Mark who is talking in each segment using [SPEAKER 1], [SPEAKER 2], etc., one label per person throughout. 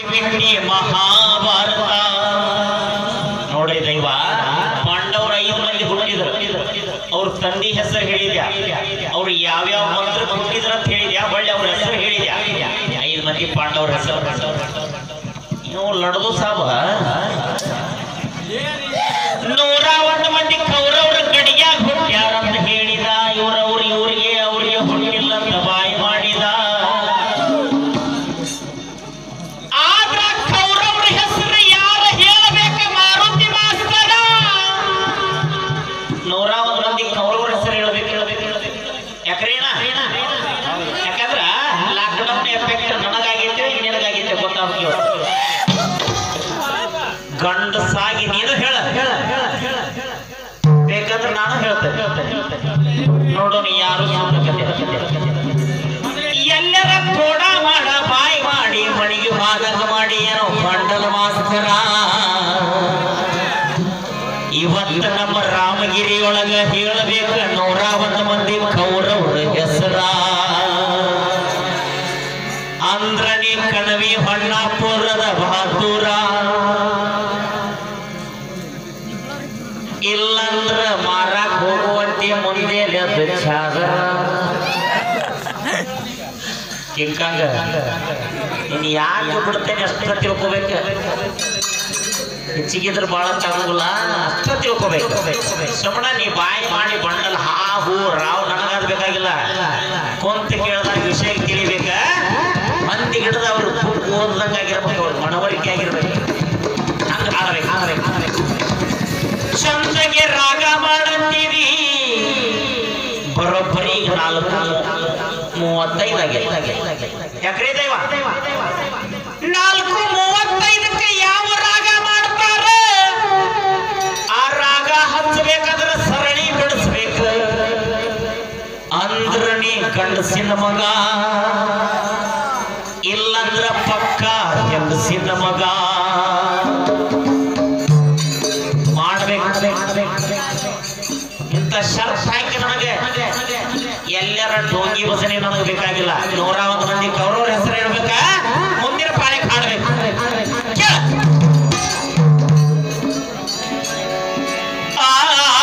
[SPEAKER 1] ಮಾಡಿಬಿಟ್ಟಿ ಮಹಾಭಾರತ ನೋಡಿ ದೈವ ಪಾಂಡವರ ಐದು ಮಂದಿ ಹುಟ್ಟಿದ್ರು ಅವ್ರ ತಂದೆ ಹೆಸರು ಹೇಳಿದ್ಯಾ ಅವ್ರು ಯಾವ್ಯಾವ ಮಂತ್ರ ಹುಟ್ಟಿದ್ರ ಅಂತ ಹೇಳಿದ್ಯಾ ಒಳ್ಳೆ ಅವ್ರ ಹೆಸರು ಹೇಳಿದ್ಯಾ ಐದು ಮಂದಿ ಪಾಂಡವರ ಹೆಸರು ನೀವು ಲಡದು ಸಾಬ ನೂರ ಒಂದು ಮಂದಿ ಕೌರವ್ರ ಗಡಿಯಾಗ ಹುಟ್ಟ್ಯಾರ ಅಂತ ಹೇಳಿದ ಇವ್ರವ್ರು ಇವ್ರಿಗೆ ಅವ್ರಿಗೆ ಹುಟ್ಟಿಲ್ಲ ಅಂತ ಬಾಯಿ ಮಾಡಿದ ಆದ್ರ ಕೌರವ್ರ ಹೆಸರು ಯಾರು ಹೇಳಬೇಕ ಮಾರುತಿ ಮಾಸ್ತರ ನೂರ ಒಂದು ಮಂದಿ ಕೌರವ್ರ ಹೆಸರು ಹೇಳ್ಬೇಕು ಹೇಳ್ಬೇಕು ಹೇಳ್ಬೇಕು ಯಾಕ್ರೇನ ಯಾಕಂದ್ರ ಲಾಕ್ಡೌನ್ ಎಫೆಕ್ಟ್ ನನಗಾಗೈತೆ ನಿನಗಾಗೈತೆ ಗೊತ್ತಾಗ್ತೀವಿ ಗಂಡಸಾಗಿ ನೀನು ಹೇಳ ಬೇಕಂದ್ರೆ ನಾನು ಹೇಳ್ತೇನೆ ನೋಡೋಣ ಯಾರು ಎಲ್ಲರ ಕೋಡ ಮಾಡ ಬಾಯಿ ಮಾಡಿ ಮಣಿಗೆ ಮಾದಕ ಮಾಡಿ ಏನೋ ಮಂಡಲ ಮಾಸ್ತರ ಇವತ್ತು ನಮ್ಮ ರಾಮಗಿರಿಯೊಳಗ ಹೇಳಬೇಕ ನೂರ ಒಂದು ಮಂದಿ ಕೌರವ್ರ ಹೆಸರ ಅಂದ್ರ ನೀ ಕಣವಿ ಹೊಣ್ಣಾಪುರದ ಬಹಾದೂರ ಇಲ್ಲಂದ್ರ ಮಾರಾಕ್ ಹೋಗುವಂತೆ ಮುಂದೆ ಎದ್ದು ಚಾದರ ಹಿಂಗಂಗ ಇನ್ ಯಾಕೆ ಬಿಡ್ತೇನೆ ಅಷ್ಟ ತಿಳ್ಕೊಬೇಕು ಹೆಚ್ಚಿಗಿದ್ರೆ ಬಹಳ ತಗಲ್ಲ ಅಷ್ಟ ತಿಳ್ಕೊಬೇಕು ಸುಮ್ಮನೆ ನೀ ಬಾಯಿ ಮಾಡಿ ಬಂಡಲ್ ಹಾ ಹೂ ರಾವ್ ನನಗಾದ್ ಬೇಕಾಗಿಲ್ಲ ಕೊಂತ ಕೇಳ್ದಾಗ ವಿಷಯ ತಿಳಿಬೇಕ ಮಂದಿ ಹಿಡಿದ ಅವ್ರು ಬುಕ್ ಓದ್ದಂಗ ಆಗಿರ್ಬೇಕು ಅವ್ರ ಮನವರಿಕೆ ಆಗಿರ್ಬೇಕು ಹಂಗ ಆಡ್ಬೇಕು ಆಡ್ಬೇಕು ಆಡ್ಬೇಕು ಚಂದಗೆ ರಾಗ ಮಾಡಂತೀರಿ ಬರೋಬ್ಬರಿ ಈಗ ನಾಲ್ಕು ಮೂವತ್ತೈದು ಆಗೈತೆ ಯಾಕ್ರಿ ದೈವ ನಾಲ್ಕು ಮೂವತ್ತೈದಕ್ಕೆ ಯಾವ ರಾಗ ಮಾಡ್ತಾರೆ ಆ ರಾಗ ಹಚ್ಚಬೇಕಾದ್ರೆ ಸರಣಿ ಬಿಡಿಸ್ಬೇಕು ಅಂದ್ರ ನೀ ಗಂಡಸಿನ ಮಗ ಇಲ್ಲಂದ್ರ ಪಕ್ಕ ಹೆಂಗಸಿನ ಮಗ ಮಾಡ್ಬೇಕು ಇಂಥ ಶರ್ಟ್ ಹಾಕಿ ನನಗೆ ಎಲ್ಲರ ಡೋಂಗಿ ಭಜನೆ ನನಗೆ ಬೇಕಾಗಿಲ್ಲ ನೂರ ಒಂದು ಮಂದಿ ಕೌರವ್ರ ಹೆಸರು ಹೇಳ್ಬೇಕಾ ಮುಂದಿನ ಪಾಳೆ ಕಾಡ್ಬೇಕು ಕೇಳ. ಆ,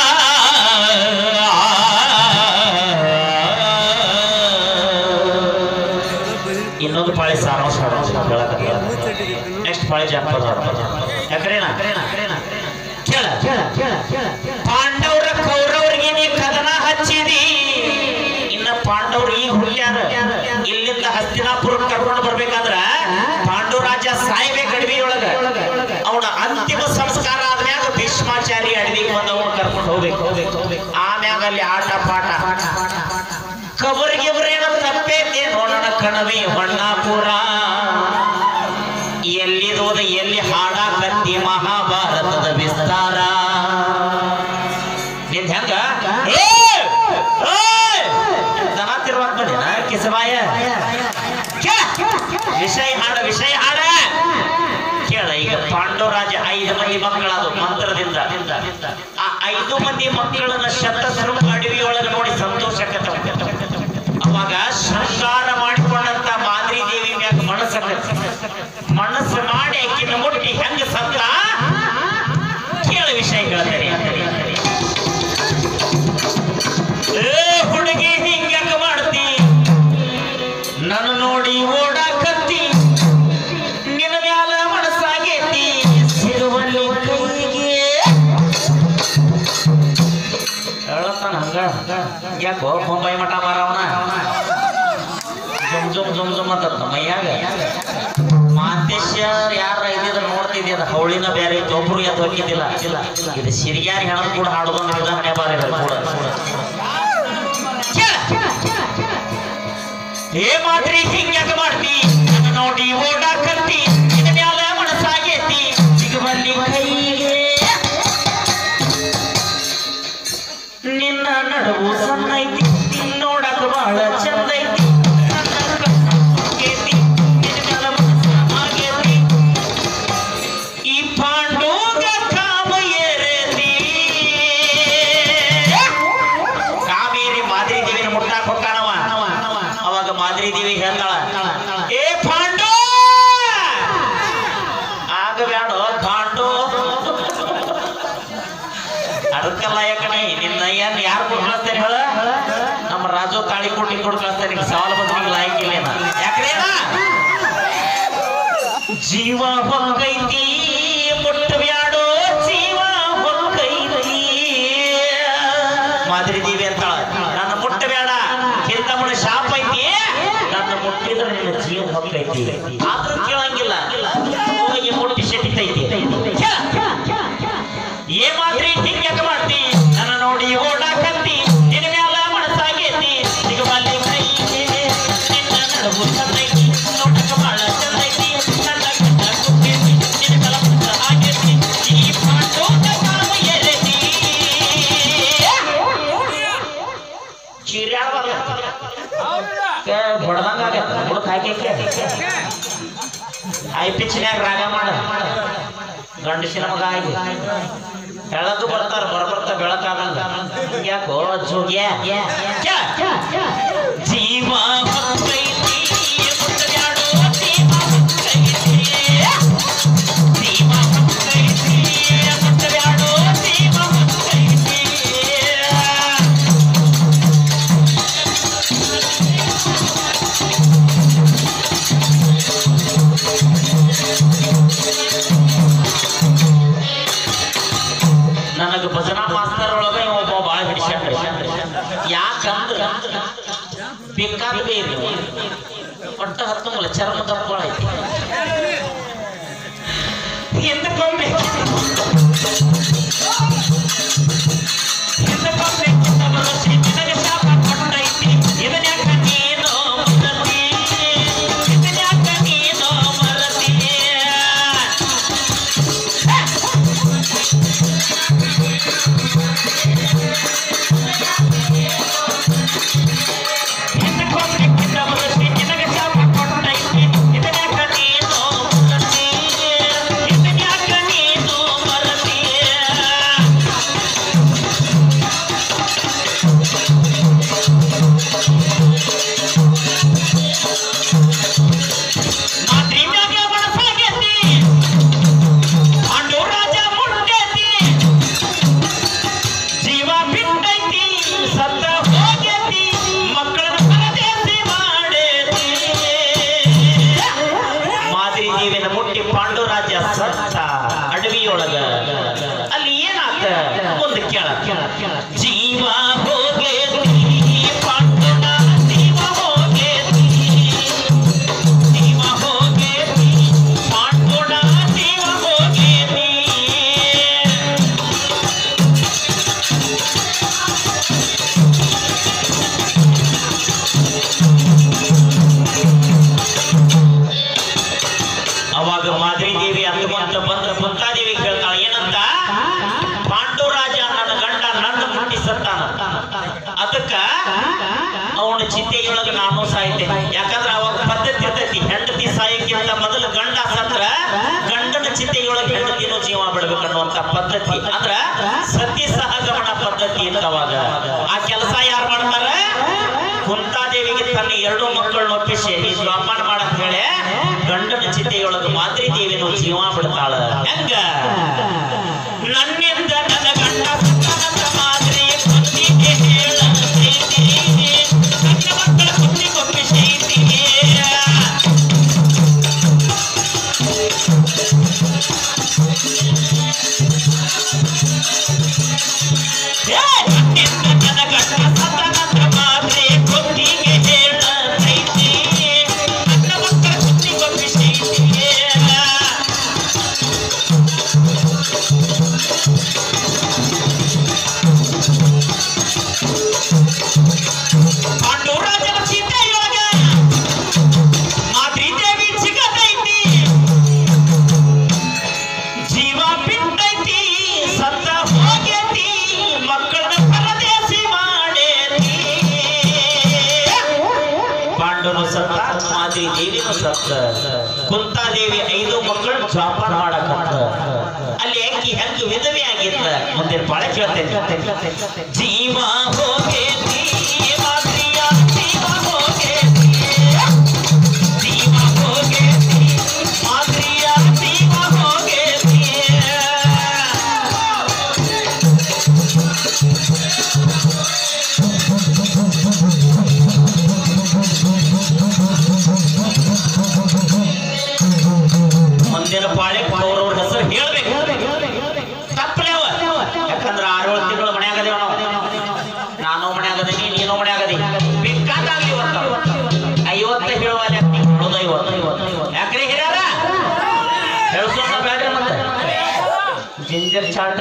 [SPEAKER 1] ಇನ್ನೊಂದು ಪಾಳೆ ಸಾರಾಂಶ ನೆಕ್ಸ್ಟ್ ಪಾಳೆ ಜಾನಪದ ಯಾಕ್ರೇನ ಕೇಳ ಪಾಂಡವರ ಕೌರವರಿಗೆ ನೀ ಕದನ ಹಚ್ಚಿದಿ ಇನ್ನ ಪಾಂಡವ್ರು ಈಗ ಹುಟ್ಟ್ಯಾರ ಇಲ್ಲಿಂದ ಹಸ್ತಿನಾಪುರ ಕರ್ಕೊಂಡು ಬರ್ಬೇಕಾದ್ರ ಪಾಂಡವ ರಾಜ ಸಾಯ್ಬೇಕು ಅಡವಿಯೊಳಗ ಅವನ ಅಂತಿಮ ಸಂಸ್ಕಾರ ಆದ್ಮ್ಯಾಗ ಭೀಷ್ಮಾಚಾರಿ ಅಡವಿಗೆ ಬಂದು ಅವನು ಕರ್ಕೊಂಡು ಹೋಗ್ಬೇಕು ಹೋಗ್ಬೇಕು ಆಮ್ಯಾಗ ಅಲ್ಲಿ ಆಟ ಪಾಠ ಕಬರ್ಗಿಬ್ರೇನ ತಪ್ಪೈತಿ ನೋಡೋಣ ಕಣವಿ ಹೊಣ್ಣಾಪುರ ಎಲ್ಲಿದೋದ ಎಲ್ಲಿ ಹಾಡಾಕತ್ತಿ ಮಹಾಭಾರತದ ವಿಸ್ತಾರ ನಿಂದ ಹೆಂಗ ಏಯ್! ಏಯ್! ದನ ತಿರುವಾಕ್ ಬಂದಿನ ಕಿಸಬಾಯ ಕೇಳ ವಿಷಯ ಹಾಡ ವಿಷಯ ಹಾಡ ಕೇಳ ಈಗ ಪಾಂಡವರಾಜ ಐದು ಮಂದಿ ಮಕ್ಕಳದು ಮಂತ್ರದಿಂದ ಆ ಐದು ಮಂದಿ ಮಕ್ಕಳನ್ನ ಶತಶೃಂಗ ಅಡವಿಯೊಳಗೆ ನೋಡಿ ಸಂತೋಷಕ್ಕೆ ಅವಾಗ ಶೃಂಗಾರ ಮಾಡಿಕೊಂಡಂತ ಮಾದ್ರಿ ದೇವಿ ಮ್ಯಾಗ ಮನಸ್ಸ ಮನಸ್ಸು ಮಾಡಿ ಆಕಿನ ಮುಟ್ಟಿ ಹೆಂಗ ಸತ್ತ ಕೇಳ ವಿಷಯ ಹೇಳ್ತೇನೆ ಏ ಹುಡುಗಿ ಹಿಂಗ್ಯಾಕ ಮಾಡ್ತಿ ನನ್ನ ನೋಡಿ ಓಡಾಕತ್ತಿ ನಿನ್ನ ಮ್ಯಾಲ ಮನಸ್ಸಾಗೈತಿ ಸಿರುವಲ್ಲಿ ಕೈಗೆ ಹೇಳತ್ತಾನ ಹಂಗ ಯಾಕೋ ಬೊಂಬೈ ಮಠ ಮಾರವನ ಜುಮ್ ಜುಮ್ ಜುಮ್ ಜುಮ್ ಅಂತ ಮೈಯಾಗ ಮಾತೇಶ ಯಾರ ಇದ್ದಿದ್ರ ನೋಡ್ತಿದ್ದೆ ಅದು ಹೌಳಿನ ಬೇರೆ ಇತ್ತು ಒಬ್ರು ಎದ್ದು ಹೋಗಿದ್ದಿಲ್ಲ ಇದು ಸಿರಿಯಾರಿ ಹೆಣ ಕೂಡ ಹಾಡೋದು ನಡೆದ ಮನೆ ಬಾರಿ ಕೂಡ ಏ ಮಾತ್ರಿ ಹಿಂಗ್ಯಾಕ ಮಾಡ್ತಿ ನನ್ನ ನೋಡಿ ಓಡಾಕತ್ತಿ ನಿನ್ನ ಮ್ಯಾಲ ಮನಸ್ಸಾಗೈತಿ ಸಿಗುವಲ್ಲಿ ಕೈಗೆ ನಿನ್ನ ನಡುವು ಸಣ್ಣೈತಿ ನೋಡಕ ಬಹಳ ಚಂದೈತಿ ನನ್ನ ಕಣ್ಣಾಗೈತಿ, ನಿನ್ನ ಮ್ಯಾಲ ಮನಸ್ಸಾಗೈತಿ. ಈ ಪಾಂಡೋಗ ಕಾಮ ಏರೇತಿ ಕಾವೇರಿ ಮಾದ್ರಿ ದೇವಿನ ಮುಟ್ಟಾಕ ಹೊಕ್ಕಾನವ ಅವಾಗ ಮಾದ್ರಿ ದೇವಿ ಹೇಳ್ತಾಳ ಏ ಪಾಂಡು ಅದಕ್ಕೆಲ್ಲ ಯಾಕಣೆ ನಿನ್ನ ಏನ್ ಯಾರು ಕೊಟ್ಟು ಕಳಿಸ್ತಾರೆ ಹೇಳ ನಮ್ಮ ರಾಜು ತಾಳಿ ಕೊಟ್ಟಿ ಕೊಟ್ಟು ಕಳಿಸ್ತಾರೆ ನಿಂಗೆ ಸವಾಲು ಬಂದ್ರೆ ಲಾಯಕ್ ಇಲ್ಲೇನ ಯಾಕ್ರಿ ಅಣ್ಣ? ಜೀವ ಹೊಕ್ಕೈತಿ ಮುಟ್ಟಬ್ಯಾಡೋ ಜೀವ ಹೊಕ್ಕೈತಿ ಮಾದರಿ ದೇವಿ ಅಂತಾಳ ನನ್ನ ಮುಟ್ಟಬೇಡ ಚಿಂತಾಮಣಿ ಶಾಪ್ ಐತಿ ನನ್ನ ಮುಟ್ಟಿದ್ರೆ ನಿನ್ನ ಜೀವ ಹೊಕ್ಕೈತಿ ಆದ್ರೂ ಕೇಳಂಗಿಲ್ಲ ಹೋಗಿ ಮುಟ್ಟಿ ಶೆಟ್ಟಿತೈತಿ ಏ ಮಾದ್ರಿ ಹಿಂಗ್ ಯಾಕೆ ಮಾಡ್ತಿ ನನ್ನ ನೋಡಿ ಓಡಾಕತ್ತಿ ನಿನ್ನ ಮ್ಯಾಲ ಮನಸ್ಸಾಗೈತಿ ಈಗ ಬಲ್ಲಿ ಕೈಗೆ ನಿನ್ನ ನಡುವು ಚಂದೈತಿ ನೋಡಕ ಬಾಳ ಚಂದೈತಿ ನನ್ನ ಗಂಡ ಕುಕ್ಕೈತಿ ನಿನ್ನ ಕಲ ಮುತ್ತ ಆಗೈತಿ ಈ ಪಾಟೋಟ ಕಾಮ ಎಳೆತಿ ಚಿರ್ಯಾಳ ಹೊಡೆದಂಗ ಆಗೈತೆ ಹುಡುಕ್ ಹಾಕಿ ಐ ಪಿಚ್ನ್ಯಾಗ ರಾಗ ಮಾಡ ಗಂಡಸಿನ ಮಗ ಆಗಿ ಬೆಳಕು ಬರ್ತಾರ ಬರ್ಬರ್ತ ಬೆಳಕಾಗಲ್ಲ ಯಾಕೋ ಜೋಗ್ಯ ಜೀವ ಹೊಕ್ಕೈತಿ, ಮುಟ್ಟಬ್ಯಾಡೋ ಜೀವ ಹೊಕ್ಕೈತಿ. ಜೀವ ಹೊಕ್ಕೈತಿ, ಮುಟ್ಟಬ್ಯಾಡೋ ಜೀವ ಹೊಕ್ಕೈತಿ. ನನಗ ಭಜನಾ ಮಾಸ್ತರ್ ಒಳಗ ಇವ ಒಬ್ಬ ಬಾಳ ಹಿಡಿಸ್ಯಾನ್ರಿ ಯಾಕಂದ್ರ ಬೇಕಾದ ಬೇರೆ ಒಟ್ಟ ಹತ್ತೊಂಬಲ್ಲ ಚರ್ಮ ದಪ್ಪಳ ಐತಿ ಹಿಂದಕ್ಕೊಮ್ಮೆ ಹಿಂದಕ್ಕೊಮ್ಮೆ ಕಿತ್ತ ಬರೋಸಿ ನಿನಗೆ ಶಾಪ ಕೊಟ್ಟೈತಿ ಇದನ್ಯಾಕ ನೀನು ಮರತಿ ಇದನ್ಯಾಕ ನೀನು ಮರತಿ ಜೀವ ಬಿಟ್ಟೈತಿ ಸತ್ತ ಹೋಗೈತಿ ಮಕ್ಕಳನ್ನ ಪರದೇಸಿ ಮಾಡೈತಿ ಮಾದರಿ ದೇವಿನ ಮುಟ್ಟಿ ಪಾಂಡುರಾಜ ಸತ್ತ ಅಡವಿಯೊಳಗ ಅಲ್ಲಿ ಏನಾತ ಮುಂದೆ ಕೇಳ ಜೀವ ಹೋಗೇತಿ ಪಾಂಡುನ ಜೀವ ಹೋಗೇತಿ ಜೀವ ಹೋಗೇತಿ ಪಾಂಡುನ ಜೀವ ಹೋಗೇತಿ ಅವಾಗ ಮಾದರಿ ದೇವಿ ಹನುಮಂತ ಬಂದ್ರ ಕುಂತಾದೇವಿ ಕೇಳ್ತಾಳ ಏನಂತ ಪಾಂಡುರಾಜ ನನ್ನ ಗಂಡ ನನ್ನ ಮುಟ್ಟಿ ಸತ್ತಾನ ಅದಕ್ಕ ಅವನ ಚಿತೆಯೊಳಗ ನಾನು ಸಾಯ್ತೇನೆ ಯಾಕಂದ್ರ ಅವಾಗ ಪದ್ಧತಿ ಇರ್ತೈತಿ ಹೆಂಡತಿ ಸಾಯಕ್ಕಿಂತ ಮೊದಲು ಗಂಡ ಸತ್ರ ಗಂಡನ ಚಿತೆಯೊಳಗೆ ಹೆಂಡತಿನೂ ಜೀವ ಬಿಡ್ಬೇಕನ್ನುವಂತ ಪದ್ಧತಿ ಅಂದ್ರ ಸತಿ ಸಹಗಮನ ಪದ್ಧತಿ ಇತ್ತು ಅವಾಗ ಆ ಕೆಲಸ ಯಾರು ಮಾಡ್ತಾರ ಕುಂತಾದೇವಿಗೆ ತನ್ನ ಎರಡು ಮಕ್ಕಳನ್ನ ಒಪ್ಪಿಸಿ ಜೋಪಾನ ಮಾಡಕ್ ಹೇಳಿ ಗಂಡನ ಚಿತೆಯೊಳಗ ಮಾದ್ರಿ ದೇವಿನೂ ಜೀವ ಬಿಡ್ತಾಳ ಹೆಂಗ ನನ್ನಿಂದ ನನ್ನ ಗಂಡ ಸತ್ತಾನಂತ ಮಾದ್ರಿ ಕುಂತಿಗೆ ಹೇಳತೈತಿ. ನನ್ನ ಮಕ್ಕಳ ಕುಂತಿ ಒಪ್ಪಿಸೈತಿ. ಏ, ನನ್ನಿಂದ ನನ್ನ ಗಂಡ ಸತ್ತಾನಂತ ಮಾದ್ರಿ ಕುಂತಿಗೆ ಹೇಳತೈತಿ. ನನ್ನ ಮಕ್ಕಳ ಕುಂತಿ ಒಪ್ಪಿಸೈತಿ. ಪಾಂಡುರಾಜನ ಸೀತೆಯೊಳಗ ಮಾದ್ರಿ ದೇವಿ ಸಿಗತೈತಿ ಜೀವ ಬಿಟ್ಟೈತಿ ಸತ್ತ ಹೋಗೈತಿ ಮಕ್ಕಳನ್ನ ಪರದೇಸಿ ಮಾಡೇತಿ ಪಾಂಡುನು ಸತ್ತ ಮಾದ್ರಿ ದೇವಿನೂ ಸತ್ತ ಕುಂತಾದೇವಿ ಐದು ಮಕ್ಕಳು ಜೋಪಾನ ಮಾಡಕತ್ತ ಅಲ್ಲಿ ಅಕ್ಕಿ ಹೆಂಗ ವಿಧವೆ ಆಗಿತ್ತ ಮುಂದೆ ಬಾಳ ಕೇಳ್ತೇನೆ ಜೀವ ಹೋಗೇತಿ ಮಾದ್ರಿಯ ಜೀವ ಹೋಗೇತಿ ಜೀವ ಹೋಗೇತಿ ಮಾದ್ರಿಯ ಜೀವ ಹೋಗೇತಿ ಜಿಂಜರ್ ಚಾಟ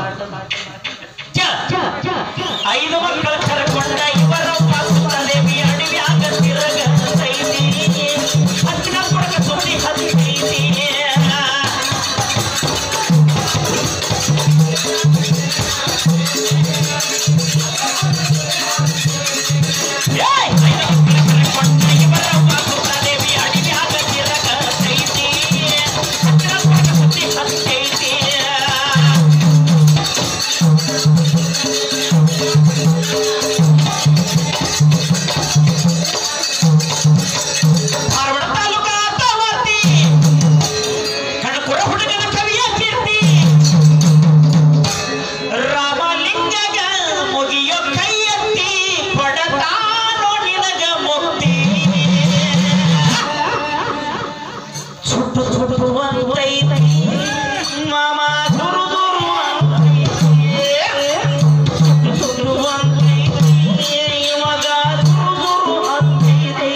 [SPEAKER 1] ಐದು ಮಕ್ಕಳ ಕರ್ಕೊಂಡ ಇವರ ದೇವಿ ಅಡವ್ಯಾಗ ತಿರಗತೈತಿ ಹತ್ತಿನ ಕೊಡಕ ಸುದ್ದಿ ಹತ್ತೈತಿ ಏಯ್! ಐದು ಮಕ್ಕಳ ಕರ್ಕೊಂಡ ಇವರ ದೇವಿ ಅಡವ್ಯಾಗ ತಿರಗತೈತಿ ಹತ್ತಿನ ಕೊಡಕ ಸುದ್ದಿ ಹತ್ತೈತಿ ಧಾರವಾಡ ತಾಲೂಕಾ ತಾವರ್ತಿ ಕಣಕುರ ಹುಡುಗನ ಕವಿಯ ಕೀರ್ತಿ ರಾಮಲಿಂಗಗ ಮುಗಿಯೋ ಕೈಯತ್ತಿ ಕೊಡತಾನೋ ನಿನಗ ಮುಕ್ತಿ ಸುಟ್ಟು ಸುಟ್ಟು ಅಂತೈತಿ ಮಾಮ ದುರು ದುರು ಅಂತೈತಿ ಸುಟ್ಟು ಅಂತೈತಿ ಮಗ ದುರು ದುರು ಅಂತೈತಿ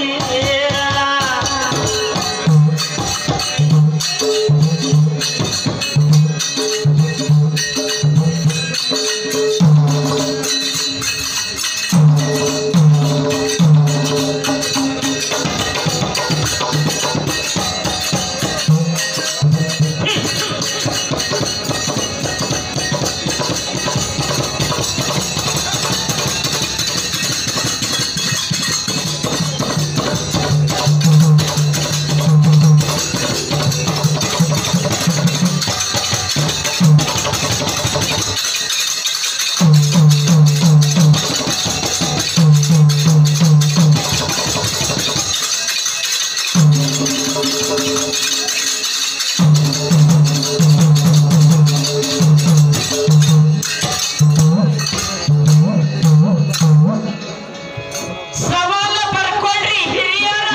[SPEAKER 1] ಸವಾಲ ಬರ್ಕೊಳ್ರಿ ಹಿರಿಯರ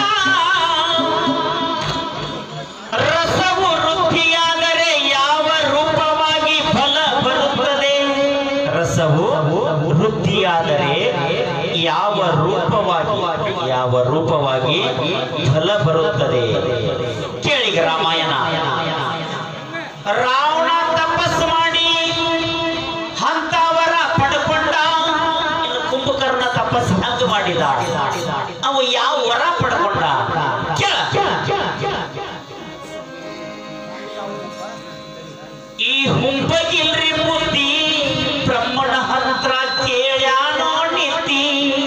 [SPEAKER 1] ರಸವು ವೃದ್ಧಿಯಾದರೆ ಯಾವ ರೂಪವಾಗಿ ಫಲ ಬರುತ್ತದೆ ರಸವು ವೃದ್ಧಿಯಾದರೆ ಯಾವ ರೂಪವಾಗಿ ಯಾವ ರೂಪವಾಗಿ ಫಲ ಬರುತ್ತದೆ ಕೇಳಿ ರಾಮಾಯಣ ರಾವಣ ತಪಸ್ಸು ಮಾಡಿ ಹಂತವರ ಪಡ್ಕೊಂಡ ಇನ್ನು ಕುಂಭಕರ್ಣ ತಪಸ್ಸು ಹಂಗ ಮಾಡಿದ ಅವ ಯಾವ ವರ ಪಡ್ಕೊಂಡ ಕೇಳ ಈ ಹುಂಬಗಿಲ್ರಿ ಬುದ್ಧಿ ಬ್ರಹ್ಮಣ ಹತ್ರ ಕೇಳ್ಯಾನೋ ನಿತ್ತಿ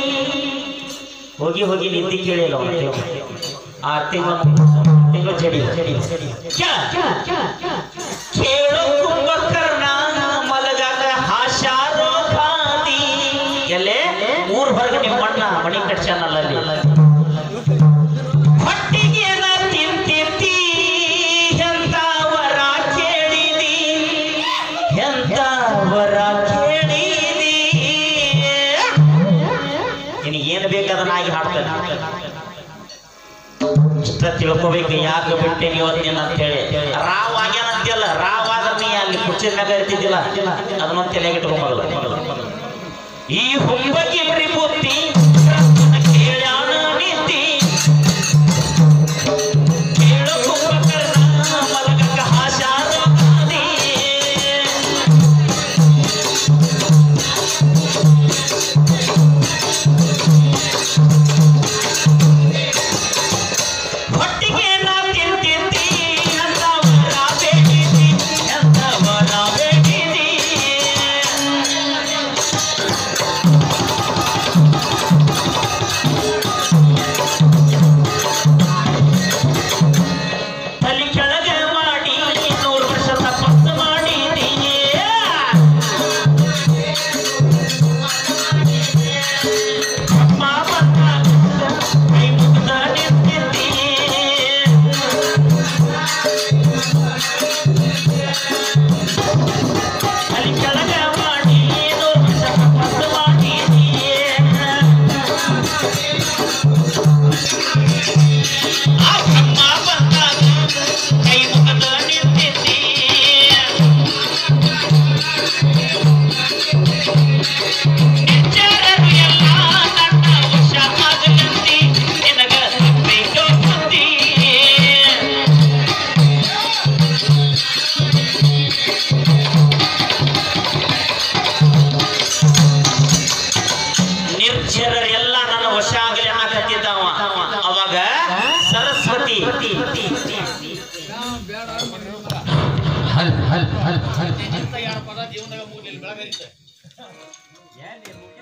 [SPEAKER 1] ಹೋಗಿ ಹೋಗಿ ನಿದ್ದಿ ಕೇಳಿಲ್ಲ ಅವನು ಆ ತಿಂಗಳು ತಿಂಗಳು ಚಡಿ ಕೇಳ ಕೇಳು ಕುಂಭಕರ್ಣ ಮಲಗಾಗ ಹಾಶಾರೋ ಖಾದಿ ಎಲ್ಲೇ ಮೂರ್ ಹೊರಗೆ ನಿಮ್ಮ ಅಣ್ಣ ಮಣಿ ಕಟ್ಸ್ಯಾನಲ್ಲ ಅಲ್ಲಿ ಹೊಟ್ಟಿಗೆ ಏನ ತಿಂತಿರ್ತಿ ಎಂತ ವರ ಕೇಳಿದಿ ಎಂತ ವರ ಕೇಳಿದಿ ನಿನಗೆ ಏನು ಬೇಕಾದನ್ನ ಆಗಿ ಹಾಡ್ತಾನೆ ಇಷ್ಟ ತಿಳ್ಕೊಬೇಕು ಯಾಕೆ ಬಿಟ್ಟೆ ನೀವು ಅಂದೇನ ಅಂತ ಹೇಳಿ ರಾವ್ ಆಗ್ಯಾನ ಅಂತಿಯಲ್ಲ ರಾವ್ ಆದ್ರೆ ನೀ ಅಲ್ಲಿ ಕುರ್ಚಿ ಮ್ಯಾಗ ಇರ್ತಿದ್ದಿಲ್ಲ ಅದನ್ನೊಂದು ತಲೆಗೆ ಇಟ್ಕೊಂಬಲ್ಲ ಈ ಹುಂಬಗಿಲ್ರಿ ಬುದ್ಧಿ ಕೇಳ್ಯಾನ ನೀತಿ ಕೇಳು ಕುಂಭಕರ್ಣ ಮಲಗಕ್ಕ ಹಾಶಾರ ಗಾದಿ. ಹೊಟ್ಟಿಗೆ ನಾ ತಿಂತಿದ್ದಿ ಅಂತ ವರ ಬೇಡಿದಿ ಅಂತ ವರ ಬೇಡಿದಿ
[SPEAKER 2] ಇಂಥ ಎರಡು ಪದ ಜೀವನದಾಗ ಮುಗಿಲಿಲ್ಲ ಬೆಳಗರಿತ
[SPEAKER 1] ಏನ್